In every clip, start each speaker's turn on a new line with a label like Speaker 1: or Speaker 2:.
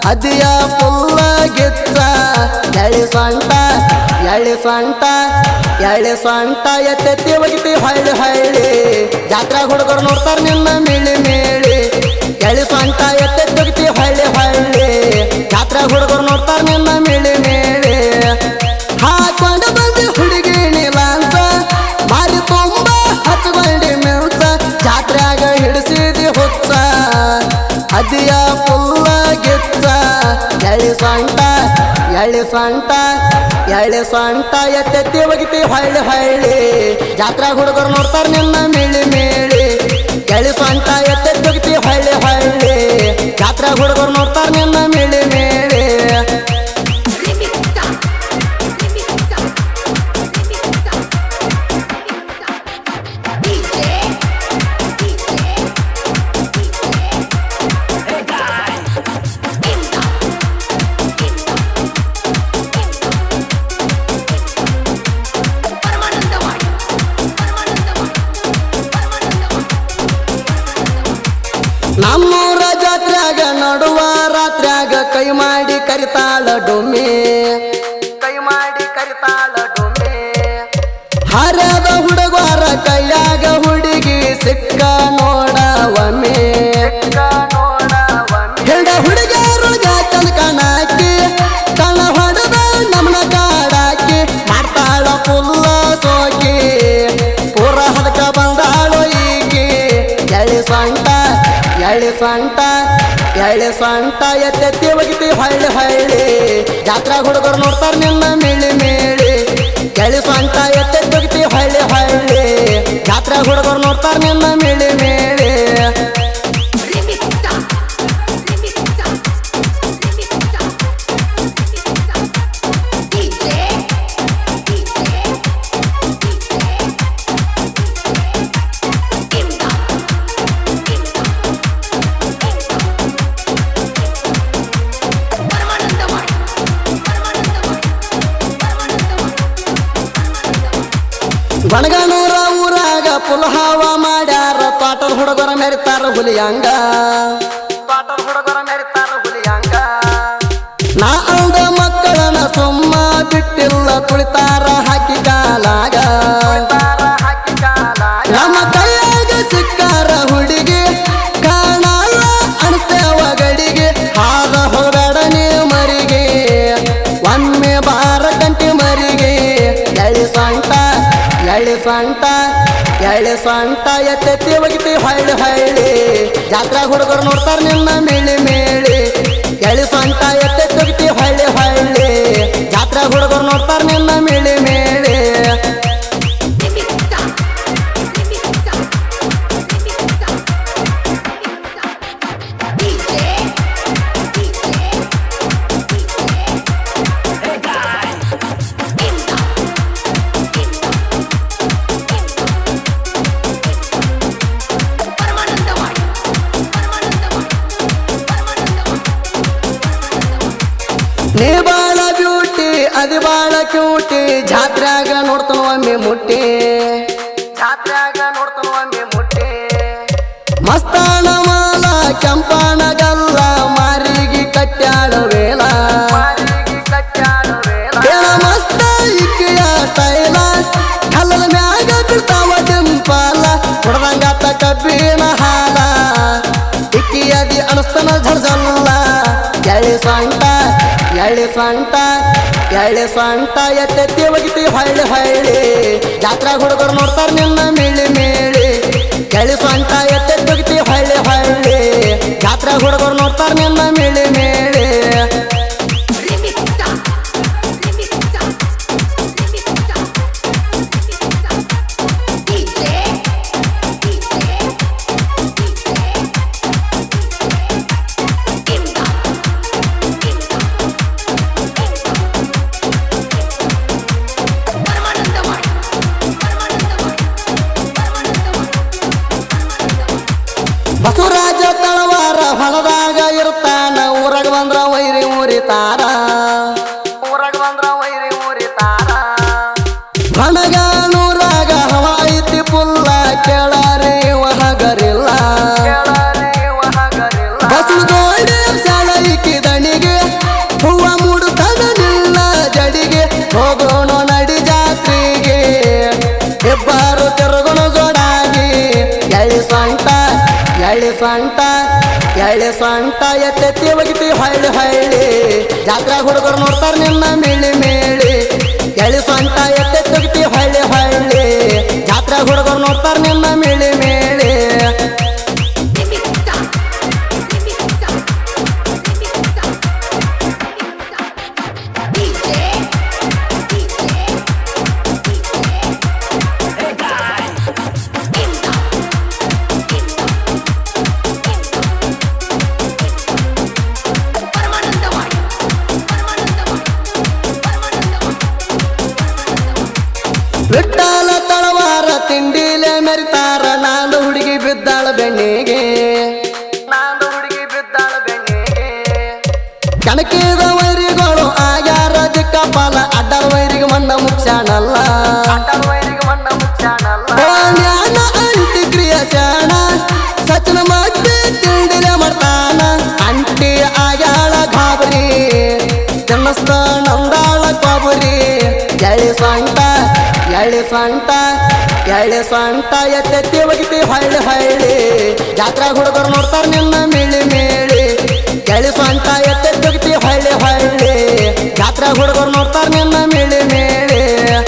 Speaker 1: ಅದಿಯ ಪುಲ್ಲ ಗಿಚ್ಚ ಎಳಿ ಸೊಂಟ ಎಳಿ ಸೊಂಟ ಎಳಿ ಸೊಂಟ ಎತ್ತೆತ್ತಿ ಒಗಿತಿ ಹಳ್ಳಿ ಹಳ್ಳಿ ಜಾತ್ರಾ ಹುಡುಗರು ನೋಡ್ತಾರ ನಿನ್ನ ಮಿಳಿ ಮಿಳಿ ಎಳಿ ಸೊಂಟ ಎತ್ತೆತ್ತಿ ಒಗಿತಿ ಹಳ್ಳಿ ಹಳ್ಳಿ ಜಾತ್ರಾ ಹುಡುಗರು ನೋಡ್ತಾರ ನಿನ್ನ ಮಿಳಿ ಮಿಳಿ ಹಾಕೊಂಡು ಬಂದು ಹುಡುಗಿ ನೀಲಾಂತ ಮಾರಿ ತುಂಬ ಹಚ್ಕೊಂಡಿ ಮಿಲ್ಸ ಜಾತ್ರ್ಯಾಗ ಹಿಡಿಸಿದಿ ಹುಚ್ಚ ಅದಿಯ ಪುಲ್ಲ ಗಿಚ್ಚ ಎಳಿ ಸೊಂಟ ಎಳಿ ಸೊಂಟ ಎಳಿ ಸೊಂಟ ಎತ್ತೆತ್ತಿ ಒಗಿತಿ ಹಳ್ಳಿ ಹಳ್ಳಿ ಜಾತ್ರಾ ಹುಡುಗರು ನೋಡ್ತಾರ ನಿನ್ನ ಮಿಳಿ ಮಿಳಿ ಎಳಿ ಸೊಂಟ ಎತ್ತೆತ್ತಿ ಒಗಿತಿ ಹಳ್ಳಿ ಹಳ್ಳಿ ಜಾತ್ರಾ ಹುಡುಗರು ನೋಡ್ತಾರ ನಿನ್ನ ಮಿಳಿ ಮಿಳಿ ನಮ್ಮೂರ ಜಾತ್ರ್ಯಾಗ ನಡುವ ರಾತ್ರ್ಯಾಗ ಕೈ ಮಾಡಿ ಕರಿತಾಳ ಡೊಮ್ಮೆ ಕೈ ಮಾಡಿ ಕರಿತಾಳ ಡೊಮ್ಮೆ ಹರ್ಯಾದ ಹುಡುಗರ ಕೈಯಾಗ ಹುಡುಗಿ ಸಿಕ್ಕ ನೋಡವಮ್ಮೆ ಹಿಡ ಹುಡುಗರೊಳಗ ಚಂದ ಕಾಣಾಕಿ ಕಣ ಹೊಡೆದ ನಮ್ಮನ ಕಾಡಾಕಿ ಮಾಡ್ತಾಳ ಪುಲ್ಲ ಸೋಕಿ ಪೂರ ಹದಕ ಬಂದಾಳು ಈಕಿ ಎಳಿ ಸೊಂಟ ಎಳಿ ಸೊಂಟ ಎಳಿ ಸೊಂಟ ಎತ್ತೆತ್ತಿ ಒಗಿತಿ ಹಳ್ಳಿ ಹಳ್ಳಿ ಜಾತ್ರಾ ಹುಡುಗರು ನೋಡ್ತಾರ ನಿನ್ನ ಮಿಳಿ ಮಿಳಿ ಎಳಿ ಸೊಂಟ ಎತ್ತೆತ್ತಿ ಒಗಿತಿ ಹಳ್ಳಿ ಹಳ್ಳಿ ಜಾತ್ರಾ ಹುಡುಗರು ನೋಡ್ತಾರ ನಿನ್ನ ಮಿಳಿ ಮಿಳಿ ಬಣಗನೂರ ಊರಾಗ ಪುಲ್ಹಾವ ಮಾಡ್ಯಾರ ತೋಟದ ಹುಡುಗರ ಮೆರಿತಾರ ಹುಲಿಯಂಗ ತೋಟದ ಹುಡುಗರ ಮೆರಿತಾರ ಹುಲಿಯಂಗ ನಾ ಅಂದ ಮಕ್ಕಳನ್ನ ಸುಮ್ಮ ಬಿಟ್ಟಿಲ್ಲ ತುಳಿತಾರ ಹಾಕಿ ಕಾಲಾಗ ನಮ್ಮ ಕೈಯಾಗ ಸಿಕ್ಕಾರ ಹುಡುಗಿ ಕಾಣಲ್ಲ ಅನಿಸ್ತೇವ ಗಡಿಗೆ ಹಾದ ಹೋಗಬೇಡ ನೀವು ಮರಿಗೆ ಒಮ್ಮೆ ಬಾರ ಗಂಟೆ ಮರಿಗೆ ಎಳಿ ಸೊಂಟ ಎಳಿ ಸೊಂಟ ಎಳಿ ಸೊಂಟ ಎತ್ತೆತ್ತಿ ಒಗಿತಿ ಹಳ್ಳಿ ಹಳ್ಳಿ ಜಾತ್ರಾ ಹುಡುಗರು ನೋಡ್ತಾರ ನಿನ್ನ ಮಿಳಿ ಮಿಳಿ ಎಳಿ ಸೊಂಟ ಎತ್ತೆತ್ತಿ ಒಗಿತಿ ಹಳ್ಳಿ ಹಳ್ಳಿ ಜಾತ್ರಾ ಹುಡುಗರು ನೋಡ್ತಾರ ನಿನ್ನ ಮಿಳಿ ಮಿಳಿ ನೀ ಬಾಳ ಬ್ಯೂಟಿ ಅದಿ ಬಾಳ ಕ್ಯೂಟಿ ಜಾತ್ರ್ಯಾಗ ನೋಡ್ತಾನ ಒಮ್ಮೆ ಮುಟ್ಟಿ ಜಾತ್ರ್ಯಾಗ ನೋಡ್ತಾನ ಒಮ್ಮೆ ಮುಟ್ಟಿ ಮಸ್ತಾನ ಮಾಲ ಕೆಂಪಾನ ಗಲ್ಲ ಮಾರಿಗೆ ಕಟ್ಟ್ಯಾಡ ವೇಲ ಕೇಳ ಮಸ್ತ ಇಕ್ಕಿಯ ಸ್ಟೈಲ ಕಲ್ಲದ ಮ್ಯಾಗ ಬಿಡ್ತಾವ ಡಿಂಪಾಲ ಹೊಡೆದಂಗಾತ ಕಬ್ಬಿನ ಹಾಲ ಇಕ್ಕಿಯದಿ ಅನಸ್ತನ ಝಲ್ಝಲ್ಲ ಎಳಿ ಸೊಂಟ ಎಳಿ ಸೊಂಟ ಎಳಿ ಸೊಂಟ ಎತ್ತೆತ್ತಿ ಒಗಿತಿ ಹಳ್ಳಿ ಹಳ್ಳಿ ಜಾತ್ರಾ ಹುಡುಗರು ನೋಡ್ತಾರ ನಿನ್ನ ಮಿಳಿ ಮಿಳಿ ಎಳಿ ಸೊಂಟ ಎತ್ತೆತ್ತಿ ಒಗಿತಿ ಹಳ್ಳಿ ಹಳ್ಳಿ ಜಾತ್ರಾ ಹುಡುಗರು ನೋಡ್ತಾರ ನಿನ್ನ ಮಿಳಿ ಮಿಳಿ ಬಸವರಾಜ ತಳವಾರ ಹೊಲದಾಗ ಇರ್ತಾನ ಊರಾಗ ಬಂದ್ರ ವೈರಿ ಊರಿತಾರ ಊರಾಗ ಬಂದ್ರ ವೈರಿ ಊರಿತಾರ ಬಣಗಾನೂರಾಗ ಹವ ಐತಿ ಪುಲ್ಲ ಕೆಳರಿ ವಹಗರಿಲ್ಲ ಬಸವ ಗೋಡೆ ಸಳೈಕಿ ದಣಿಗೆ ಸೊಂಟ ಎಳ್ಳೆ ಸೊಂಟ ಎತ್ತೆತ್ತಿ ಒಗಿತಿ ಹಳ್ಳಿ ಹಳ್ಳಿ ಜಾತ್ರಾ ಹುಡುಗರು ನೋಡ್ತಾರ ನಿನ್ನ ಮಿಳಿ ಮೇಳಿ ಎಳ್ಳೆ ಸೊಂಟ ಎತ್ತೆತ್ತಿ ಒಗಿತಿ ಹಳ್ಳಿ ಹಳ್ಳಿ ಜಾತ್ರಾ ಹುಡುಗರು ನೋಡ್ತಾರ ನಿನ್ನ ಮಿಳಿ ಮೇಳಿ ಬಿಟ್ಟಾಲ ತಳವಾರ ತಿಂಡಿಲೆ ಮೆರಿತಾರ ನಾನು ಹುಡುಗಿ ಬಿದ್ದಾಳ ಬೆಣ್ಣಿಗೆ ನಾನು ಹುಡುಗಿ ಬಿದ್ದಾಳ ಬೆಣ್ಣಿಗೆ ಕಣಕಿದ ವೈರಿಗಳು ಆಗ್ಯಾರ ದಿಕ್ಕಪಾಲ ಅಡ್ಡರ ವೈರಿಗೆ ಮಣ್ಣ ಮುಚ್ಚಾಣಲ್ಲ ಜ್ಞಾನ ಅಂತ್ಯಕ್ರಿಯ ಶಾಣ ಸಚಿನ ಮತ್ತೆ ತಿಂಡಿಲೆ ಮಾಡ್ತಾನ ಅಂಟಿ ಆಗ್ಯಾಳ ಗಾಬರಿ ಜನ್ಮಸ್ಥ ನಂದಾಳ ಕಾಬರಿ ಎಳೆ ಸೊಂಟ ಎಳೆ ಸೊಂಟ ಎಳೆ ಸೊಂಟ ಎತ್ತೆತ್ತಿ ಒಗಿತಿ ಹಳ್ಳಿ ಹಳ್ಳಿ ಜಾತ್ರಾ ಹುಡುಗರು ನೋಡ್ತಾರ ನಿನ್ನ ಮಿಳಿ ಮೇಳಿ ಎಳೆ ಸೊಂಟ ಎತ್ತೆತ್ತಿ ಒಗಿತಿ ಹಳ್ಳಿ ಹಳ್ಳಿ ಜಾತ್ರಾ ಹುಡುಗರು ನೋಡ್ತಾರ ನಿನ್ನ ಮಿಳಿ ಮೇಳಿ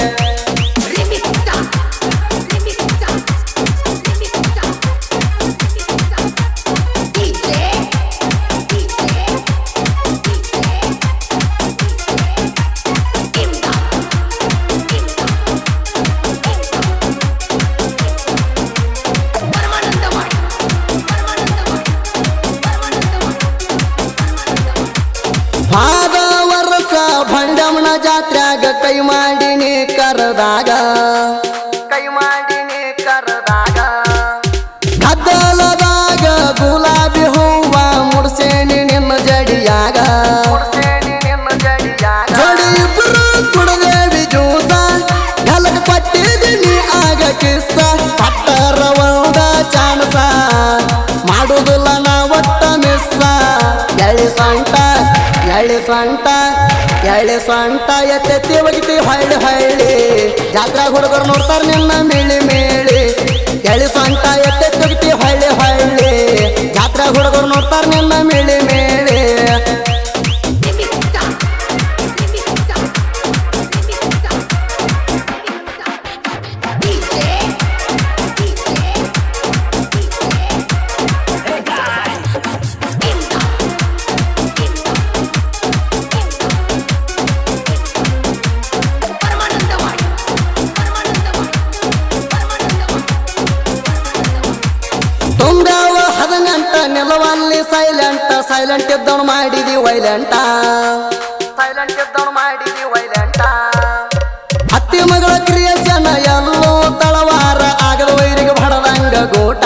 Speaker 1: ಹಾದ ವರ್ಷ ಭಂಡಮನ ಜಾತ್ರ್ಯಾಗ ಕೈ ಮಾಡಿನಿ ಕರೆದಾಗ ಕೈ ಮಾಡಿನಿ ಕರೆದಾಗ ಗದ್ದಲದಾಗ ಗುಲಾಬಿ ಹೂವ ಮುಡ್ಸೇನಿ ನಿನ್ನ ಜಡಿಯಾಗ ಜೋಡಿ ಇಬ್ರು ಕುಡದೇವಿ ಜೂಸ ನೆಲಕ್ ಕೊಟ್ಟಿದ್ದೀನಿ ಆಗ ಕಿಸ್ಸ ಪಟ್ಟರ ಒಂದ ಚಾನ್ಸ ಮಾಡುದಿಲ್ಲ ನಾ ಒಟ್ಟ ಮಿಸ್ಸ ಎಳೆ ಸೊಂಟ ಎಳೆ ಸೊಂಟ ಎಳೆ ಸೊಂಟ ಎತ್ತೆತ್ತಿ ಒಗಿತಿ ಹಳ್ಳಿ ಹಳ್ಳಿ ಜಾತ್ರಾ ಹುಡುಗರು ನೋಡ್ತಾರ ನಿನ್ನ ಮಿಳಿ ಮೇಳಿ ಎಳೆ ಸೊಂಟ ಎತ್ತೆತ್ತಿ ಒಗಿತಿ ಹಳ್ಳಿ ಹಳ್ಳಿ ಜಾತ್ರಾ ಹುಡುಗರು ನೋಡ್ತಾರ ನಿನ್ನ ಮಿಳಿ ಮೇಳಿ ತುಂಬ್ಯಾವ ಹದಿನೆಂಟ ನಿಲವಲ್ಲಿ ಸೈಲೆಂಟ್ ಸೈಲೆಂಟ್ ಇದ್ದವನು ಮಾಡಿದಿ ವೈಲೆಂಟ ಸೈಲೆಂಟ್ ಇದ್ದವನು ಮಾಡಿದಿ ವೈಲೆಂಟ ಹತ್ತಿ ಮಗಳ ಕ್ರಿಯೇಷನ್ ಎಲ್ಲೋ ತಳವಾರ ಆಗದ ವೈರಿಗೆ ಬಡದಂಗ ಗೂಟ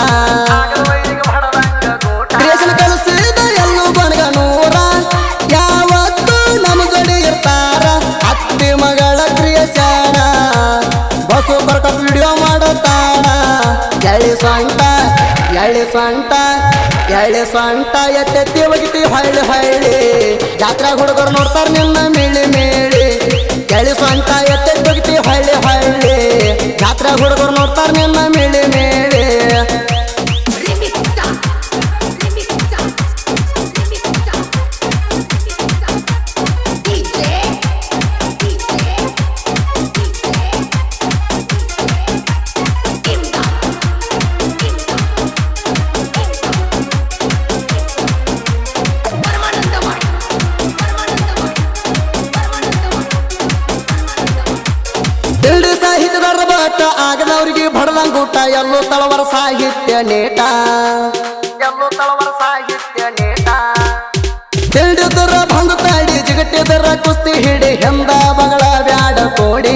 Speaker 1: ಕ್ರಿಯೇಷನ್ ಕಲಿಸಿದ ಎಲ್ಲೂ ಕೊನಗ ನೂರ ಯಾವತ್ತು ನಮ್ಮ ಜೋಡಿ ಇರ್ತಾರ ಹತ್ತಿ ಮಗಳ ಕ್ರಿಯೇಷನ್ ಬಸ್ಸು ಬರ್ಕ ವಿಡಿಯೋ ಮಾಡತಾನ ಎಳೆ ಸೊಂಟ ಎಳೆ ಸೊಂಟ ಎಳೆ ಸೊಂಟ ಎತ್ತೆತ್ತಿ ಒಗಿತಿ ಹಳ್ಳಿ ಹಳ್ಳಿ ಜಾತ್ರಾ ಹುಡುಗರು ನೋಡ್ತಾರ ನಿನ್ನ ಮಿಳಿ ಮೇಳಿ ಎಳೆ ಸೊಂಟ ಎತ್ತೆತ್ತಿ ಒಗಿತಿ ಹಳ್ಳಿ ಹಳ್ಳಿ ಜಾತ್ರಾ ಹುಡುಗರು ನೋಡ್ತಾರ ನಿನ್ನ ಮಿಳಿ ಮೇಳಿ ತಿಳಿ ಸಾಹಿತ್ಯದ ಬಟ್ಟ ಆಗದವ್ರಿಗೆ ಬಡದಂಗೂಟ ಎಲ್ಲೋ ತಳವರ ಸಾಹಿತ್ಯ ನೇಟ ಎಲ್ಲೋ ತಳವರ ಸಾಹಿತ್ಯ ನೇಟ ತಿಳಿದರ ಭಂಗ ತಾಡಿ ಜಿಗಟ್ಟಿದರ ಕುಸ್ತಿ ಹಿಡಿ ಹೆಂದ ಬಗಳ ಬ್ಯಾಡ ಕೋಡಿ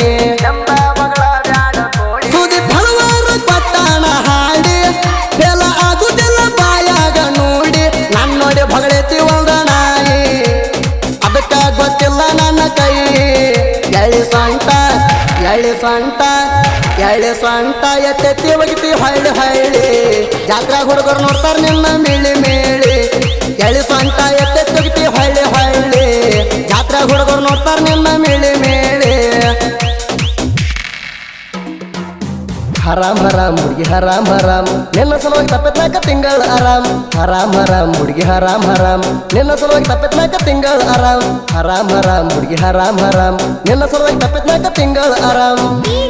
Speaker 1: ಸುದಿ ಹಲವಾರು ಪಟ್ಟಣ ಹಾಡಿ ಬೆಲ ಆಗುದಿಲ್ಲ ಬಾಯಾಗ ನೋಡಿ ನನ್ನೊಡೆ ಭಗಳೈತಿ ಒಂದ ನಾಯಿ ಅದಕ್ಕ ಗೊತ್ತಿಲ್ಲ ನನ್ನ ಕೈ ಎಳೆ ಸೊಂಟ ಎಳೆ ಸೊಂಟ ಎಳೆ ಸೊಂಟ ಎತ್ತೆತ್ತಿ ಒಗಿತಿ ಹಳ್ಳಿ ಹಳ್ಳಿ ಜಾತ್ರಾ ಹುಡುಗರು ನೋಡ್ತಾರ ನಿನ್ನ ಮಿಳಿ ಮೇಳಿ ಎಳೆ ಸೊಂಟ ಎತ್ತೆತ್ತಿ ಒಗಿತಿ ಹಳ್ಳಿ ಹಳ್ಳಿ ಜಾತ್ರಾ ಹುಡುಗರು ನೋಡ್ತಾರ ನಿನ್ನ ಮಿಳಿ ಮೇಳಿ ಹರಾಮ್ ಹರಾಮ್ ಹುಡುಗಿ ಹರಾಮ್ ಹರಾಮ್ ನಿನ್ನ ಸಲುವಾಗಿ ತಪ್ಪತ್ನಾಕ ತಿಂಗಳ ಆರಾಮ್ ಹರಾಮ್ ಹರಾಮ್ ಹುಡುಗಿ ಹರಾಮ್ ಹರಾಮ್ ನಿನ್ನ ಸಲುವಾಗಿ ತಪ್ಪತ್ನಾಕ ತಿಂಗಳ ಆರಾಮ್ ಹರಾಮ್ ಹರಾಮ್ ಹುಡುಗಿ ಹರಾಮ್ ಹರಾಮ್ ನಿನ್ನ ಸಲುವಾಗಿ ತಪ್ಪತ್ನಾಕ ತಿಂಗಳ ಆರಾಮ್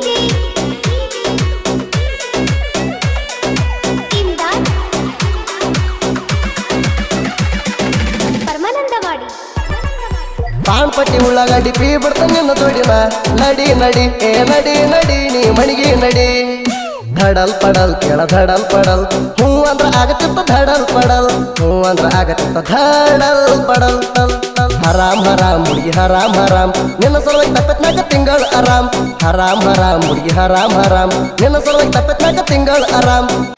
Speaker 2: ಇಮ್ದಾದ್ ಪರಮಾನಂದವಾಡಿ
Speaker 1: ಪಾನ್ ಪಟ್ಟಿ ಉಳ್ಳಾಗಡ್ಡಿ ಪೀ ಬಿಡ್ತಾನೆ ನಿನ್ನ ಜೋಡಿನ ನಡಿ ನಡಿ ಏ ನಡಿ ನಡಿ ನೀ ಮಣಿಗೆ ನಡಿ ಧಡಲ್ ಪಡಲ್ ಕೇಳ ಧಡಲ್ ಪಡಲ್ ಹೂ ಅಂದ್ರ ಆಗತ್ತಿತ್ತ ಧಡಲ್ ಪಡಲ್ ಹೂ ಅಂದ್ರ ಆಗತ್ತಿತ್ತ ಧಡಲ್ ಪಡಲ್ ಟಲ್ ಟಲ್ ಹರಾಮ್ ಹರಾಮ್ ಹುಡುಗಿ ಹರಾಮ್ ಹರಾಮ್ ನಿನ್ನ ಸಲುವಾಗಿ ತಪ್ಪತ್ನಾಕ ತಿಂಗಳ ಆರಾಮ್ ಹರಾಮ್ ಹರಾಮ್ ಹುಡುಗಿ ಹರಾಮ್ ಹರಾಮ್ ನಿನ್ನ ಸಲುವಾಗಿ ತಪ್ಪತ್ನಾಕ ತಿಂಗಳ ಆರಾಮ್